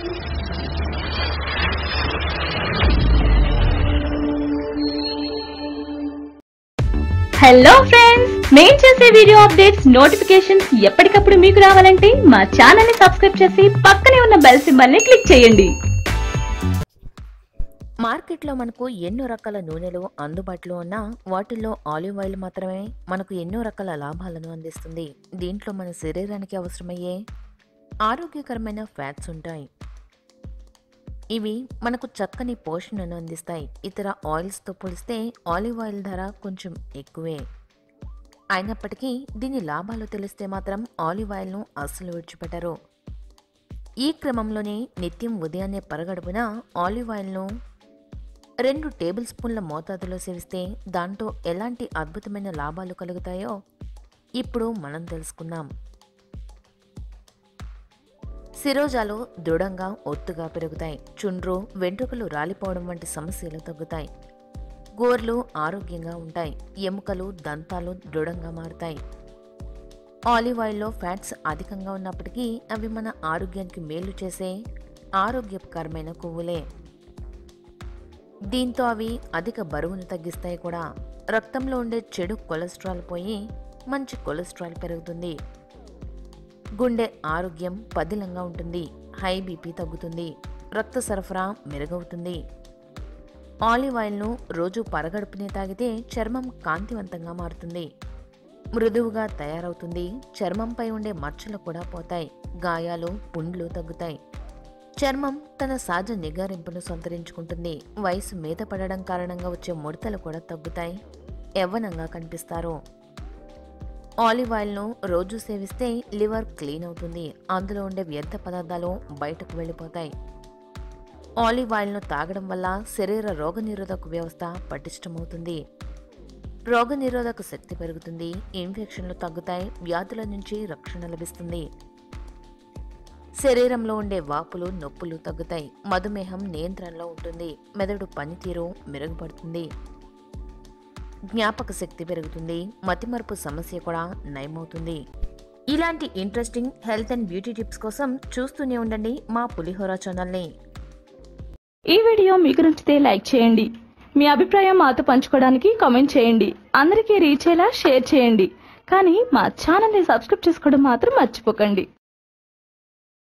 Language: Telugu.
హలో ఫ్రెండ్స్ మేం చేసే వీడియో అప్డేట్స్ నోటిఫికేషన్స్ ఎప్పటికప్పుడు మీకు రావాలంటే మా ఛానల్ ని సబ్స్క్రైబ్ చేసి పక్కనే ఉన్న బెల్ సింబల్ ని క్లిక్ చేయండి మార్కెట్లో మనకు ఎన్నో రకాల నూనెలు అందుబాటులో ఉన్నా వాటిల్లో ఆలివ్ ఆయిల్ మాత్రమే మనకు ఎన్నో రకాల లాభాలను అందిస్తుంది దీంట్లో మన శరీరానికి అవసరమయ్యే ఆరోగ్యకరమైన ఫ్యాట్స్ ఉంటాయి ఇవి మనకు చక్కని పోషణను అందిస్తాయి ఇతర ఆయిల్స్తో పోలిస్తే ఆలివ్ ఆయిల్ ధర కొంచెం ఎక్కువే అయినప్పటికీ దీని లాభాలు తెలిస్తే మాత్రం ఆలివ్ ఆయిల్ను అస్సలు విడిచిపెట్టరు ఈ క్రమంలోనే నిత్యం ఉదయాన్నే పరగడుపున ఆలివ్ ఆయిల్ను రెండు టేబుల్ స్పూన్ల మోతాదులో సేవిస్తే దాంతో ఎలాంటి అద్భుతమైన లాభాలు కలుగుతాయో ఇప్పుడు మనం తెలుసుకుందాం శిరోజాలు దృఢంగా ఒత్తుగా పెరుగుతాయి చుండ్రు వెంట్రుకలు రాలిపోవడం వంటి సమస్యలు తగ్గుతాయి గోర్లు ఆరోగ్యంగా ఉంటాయి ఎముకలు దంతాలు దృఢంగా మారుతాయి ఆలివ్ ఆయిల్లో ఫ్యాట్స్ అధికంగా ఉన్నప్పటికీ అవి మన ఆరోగ్యానికి మేలు చేసే ఆరోగ్యకరమైన కొవ్వులే దీంతో అవి అధిక బరువును తగ్గిస్తాయి కూడా రక్తంలో ఉండే చెడు కొలెస్ట్రాల్ పోయి మంచి కొలెస్ట్రాల్ పెరుగుతుంది గుండె ఆరోగ్యం పదిలంగా ఉంటుంది హై బీపీ తగ్గుతుంది రక్త సరఫరా మెరుగవుతుంది ఆలివ్ ఆయిల్ను రోజు పరగడుపునే తాగితే చర్మం కాంతివంతంగా మారుతుంది మృదువుగా తయారవుతుంది చర్మంపై ఉండే మచ్చలు కూడా పోతాయి గాయాలు పుండ్లు తగ్గుతాయి చర్మం తన సహజ నిగారింపును సంతరించుకుంటుంది వయసు మీద పడడం కారణంగా వచ్చే ముడతలు కూడా తగ్గుతాయి యవ్వనంగా కనిపిస్తారు ఆలివ్ ఆయిల్ను రోజు సేవిస్తే లివర్ క్లీన్ అవుతుంది అందులో ఉండే వ్యర్థ పదార్థాలు బయటకు వెళ్ళిపోతాయి ఆలివ్ ఆయిల్ను తాగడం వల్ల శరీర రోగనిరోధక వ్యవస్థ పటిష్టమవుతుంది రోగనిరోధక శక్తి పెరుగుతుంది ఇన్ఫెక్షన్లు తగ్గుతాయి వ్యాధుల నుంచి రక్షణ లభిస్తుంది శరీరంలో ఉండే వాపులు నొప్పులు తగ్గుతాయి మధుమేహం నియంత్రణలో ఉంటుంది మెదడు పనితీరు మెరుగుపడుతుంది జ్ఞాపక శక్తి పెరుగుతుంది మతిమరుపు సమస్య కూడా నయమవుతుంది ఇలాంటి interesting health and beauty tips కోసం చూస్తూనే ఉండండి మా పులిహోర ఛానల్ని ఈ వీడియో మీకు నచ్చితే లైక్ చేయండి మీ అభిప్రాయం మాతో పంచుకోవడానికి కామెంట్ చేయండి అందరికీ రీచ్ అయ్యేలా షేర్ చేయండి కానీ మా ఛానల్ ని సబ్స్క్రైబ్ చేసుకోవడం మాత్రం మర్చిపోకండి